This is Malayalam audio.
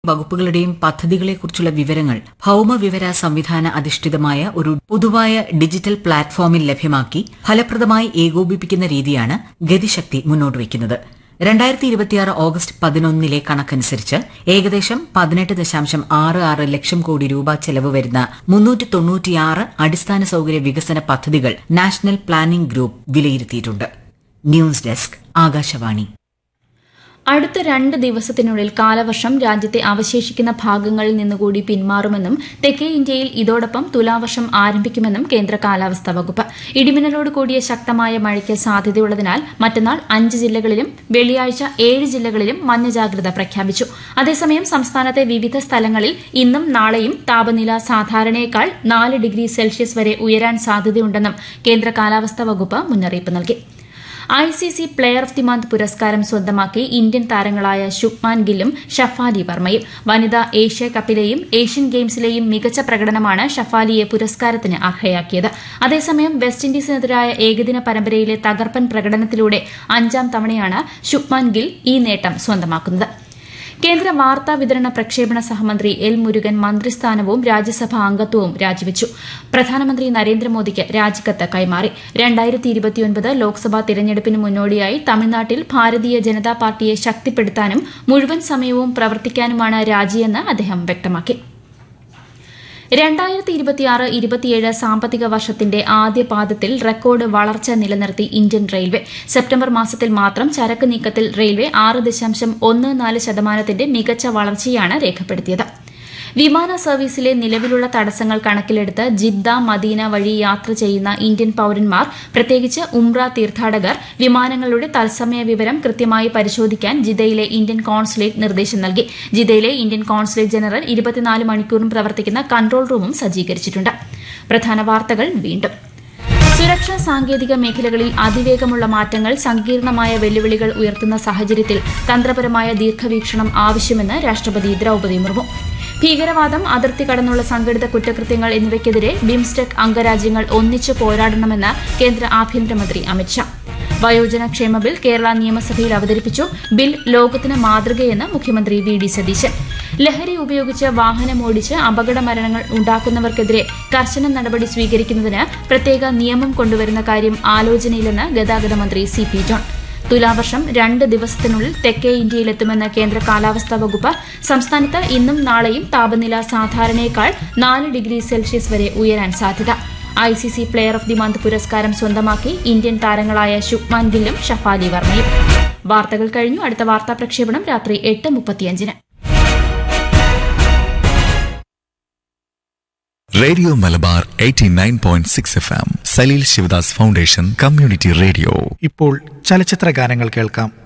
വകുപ്പുകളുടെയും പദ്ധതികളെക്കുറിച്ചുള്ള വിവരങ്ങൾ ഭൌമവിവര സംവിധാന അധിഷ്ഠിതമായ ഒരു പൊതുവായ ഡിജിറ്റൽ പ്ലാറ്റ്ഫോമിൽ ലഭ്യമാക്കി ഫലപ്രദമായി ഏകോപിപ്പിക്കുന്ന രീതിയാണ് ഗതിശക്തി മുന്നോട്ട് വയ്ക്കുന്നത് രണ്ടായിരത്തി ഇരുപത്തിയാറ് ഓഗസ്റ്റ് പതിനൊന്നിലെ കണക്കനുസരിച്ച് ഏകദേശം പതിനെട്ട് ദശാംശം ആറ് ആറ് ലക്ഷം കോടി രൂപ ചെലവ് വരുന്ന മുന്നൂറ്റി തൊണ്ണൂറ്റിയാറ് അടിസ്ഥാന സൌകര്യ വികസന പദ്ധതികൾ നാഷണൽ പ്ലാനിംഗ് ഗ്രൂപ്പ് വിലയിരുത്തിയിട്ടുണ്ട് ന്യൂസ് ഡെസ്ക് ആകാശവാണി അടുത്ത രണ്ട് ദിവസത്തിനുള്ളിൽ കാലവർഷം രാജ്യത്തെ അവശേഷിക്കുന്ന ഭാഗങ്ങളിൽ നിന്നുകൂടി പിന്മാറുമെന്നും തെക്കേ ഇന്ത്യയിൽ ഇതോടൊപ്പം തുലാവർഷം ആരംഭിക്കുമെന്നും കേന്ദ്ര കാലാവസ്ഥാ വകുപ്പ് ഇടിമിന്നലോട് കൂടിയ ശക്തമായ മഴയ്ക്ക് സാധ്യതയുള്ളതിനാൽ മറ്റന്നാൾ അഞ്ച് ജില്ലകളിലും വെള്ളിയാഴ്ച ഏഴ് ജില്ലകളിലും മഞ്ഞ ജാഗ്രത പ്രഖ്യാപിച്ചു അതേസമയം സംസ്ഥാനത്തെ വിവിധ സ്ഥലങ്ങളിൽ ഇന്നും നാളെയും താപനില സാധാരണയേക്കാൾ നാല് ഡിഗ്രി സെൽഷ്യസ് വരെ ഉയരാൻ സാധ്യതയുണ്ടെന്നും കേന്ദ്ര കാലാവസ്ഥാ വകുപ്പ് മുന്നറിയിപ്പ് നൽകി I C C player of the month പുരസ്കാരം സ്വന്തമാക്കി ഇന്ത്യൻ താരങ്ങളായ ശുഭ്മാൻ ഗില്ലും ഷഫാലി വർമ്മയും വനിതാ ഏഷ്യ കപ്പിലെയും ഏഷ്യൻ ഗെയിംസിലെയും മികച്ച പ്രകടനമാണ് ഷഫാലിയെ പുരസ്കാരത്തിന് അർഹയാക്കിയത് അതേസമയം വെസ്റ്റ് ഇൻഡീസിനെതിരായ ഏകദിന പരമ്പരയിലെ തകർപ്പൻ പ്രകടനത്തിലൂടെ അഞ്ചാം തവണയാണ് ശുഭ്മാൻ ഗിൽ ഈ നേട്ടം സ്വന്തമാക്കുന്നത് കേന്ദ്ര വാർത്താ വിതരണ പ്രക്ഷേപണ സഹമന്ത്രി എൽ മുരുകൻ മന്ത്രിസ്ഥാനവും രാജ്യസഭാ അംഗത്വവും രാജിവെച്ചു പ്രധാനമന്ത്രി നരേന്ദ്രമോദിക്ക് രാജിക്കത്ത് കൈമാറി രണ്ടായിരത്തി ഇരുപത്തിയൊൻപത് ലോക്സഭാ തിരഞ്ഞെടുപ്പിന് മുന്നോടിയായി തമിഴ്നാട്ടിൽ ഭാരതീയ ജനതാ പാർട്ടിയെ ശക്തിപ്പെടുത്താനും മുഴുവൻ സമയവും പ്രവർത്തിക്കാനുമാണ് രാജിയെന്ന് അദ്ദേഹം വ്യക്തമാക്കി രണ്ടായിരത്തി ഇരുപത്തിയാറ് ഇരുപത്തിയേഴ് സാമ്പത്തിക വർഷത്തിന്റെ ആദ്യ പാദത്തിൽ റെക്കോർഡ് വളർച്ച നിലനിർത്തി ഇന്ത്യൻ റെയിൽവേ സെപ്റ്റംബർ മാസത്തിൽ മാത്രം ചരക്ക് നീക്കത്തിൽ റെയിൽവേ ആറ് ദശാംശം ഒന്ന് നാല് ശതമാനത്തിന്റെ മികച്ച വളർച്ചയാണ് രേഖപ്പെടുത്തിയത് വിമാന സർവീസിലെ നിലവിലുള്ള തടസ്സങ്ങൾ കണക്കിലെടുത്ത് ജിദ്ദ മദീന വഴി യാത്ര ചെയ്യുന്ന ഇന്ത്യൻ പൌരന്മാർ പ്രത്യേകിച്ച് ഉംറ തീർത്ഥാടകർ വിമാനങ്ങളുടെ തത്സമയ വിവരം കൃത്യമായി പരിശോധിക്കാൻ ജിദ്ദയിലെ ഇന്ത്യൻ കോൺസുലേറ്റ് നിർദ്ദേശം നൽകി ജിദ്ദയിലെ ഇന്ത്യൻ കോൺസുലേറ്റ് ജനറൽ ഇരുപത്തിനാല് മണിക്കൂറും പ്രവർത്തിക്കുന്ന കൺട്രോൾ റൂമും സജ്ജീകരിച്ചിട്ടുണ്ട് പ്രധാന വാർത്തകൾ വീണ്ടും സുരക്ഷാ സാങ്കേതിക മേഖലകളിൽ അതിവേഗമുള്ള മാറ്റങ്ങൾ സങ്കീർണമായ വെല്ലുവിളികൾ ഉയർത്തുന്ന സാഹചര്യത്തിൽ തന്ത്രപരമായ ദീർഘവീക്ഷണം ആവശ്യമെന്ന് രാഷ്ട്രപതി ദ്രൌപദി മുർമു ഭീകരവാദം അതിർത്തി കടന്നുള്ള സംഘടിത കുറ്റകൃത്യങ്ങൾ എന്നിവയ്ക്കെതിരെ ബിംസ്റ്റെക് അംഗരാജ്യങ്ങൾ ഒന്നിച്ചു പോരാടണമെന്ന് കേന്ദ്ര ആഭ്യന്തരമന്ത്രി അമിത്ഷാ വയോജന ക്ഷേമ ബിൽ കേരള നിയമസഭയിൽ അവതരിപ്പിച്ചു ബിൽ ലോകത്തിന് മാതൃകയെന്ന് മുഖ്യമന്ത്രി വി ഡി സതീശൻ ലഹരി ഉപയോഗിച്ച് വാഹനമോടിച്ച് അപകട മരണങ്ങൾ ഉണ്ടാക്കുന്നവർക്കെതിരെ കർശന നടപടി സ്വീകരിക്കുന്നതിന് പ്രത്യേക നിയമം കൊണ്ടുവരുന്ന കാര്യം ആലോചനയിലെന്ന് ഗതാഗത മന്ത്രി സി പി ജോൺ തുലാവർഷം രണ്ട് ദിവസത്തിനുള്ളിൽ തെക്കേ ഇന്ത്യയിലെത്തുമെന്ന് കേന്ദ്ര കാലാവസ്ഥാ വകുപ്പ് സംസ്ഥാനത്ത് ഇന്നും നാളെയും താപനില സാധാരണയേക്കാൾ നാല് ഡിഗ്രി സെൽഷ്യസ് വരെ ഉയരാൻ സാധ്യത I C C player of the month പുരസ്കാരം സ്വന്തമാക്കി ഇന്ത്യൻ താരങ്ങളായ ശുഭ്മാൻ ഗില്ലും ഷഫാലി വർമ്മയും വാർത്തകൾ കഴിഞ്ഞു അടുത്ത വാർത്താ പ്രക്ഷേപണം രാത്രി എട്ട് മുപ്പത്തിയഞ്ചിന് radio Malabar 89.6 F M Salil Sivadas foundation community radio ഇപ്പോൾ ചലച്ചിത്ര ഗാനങ്ങൾ കേൾക്കാം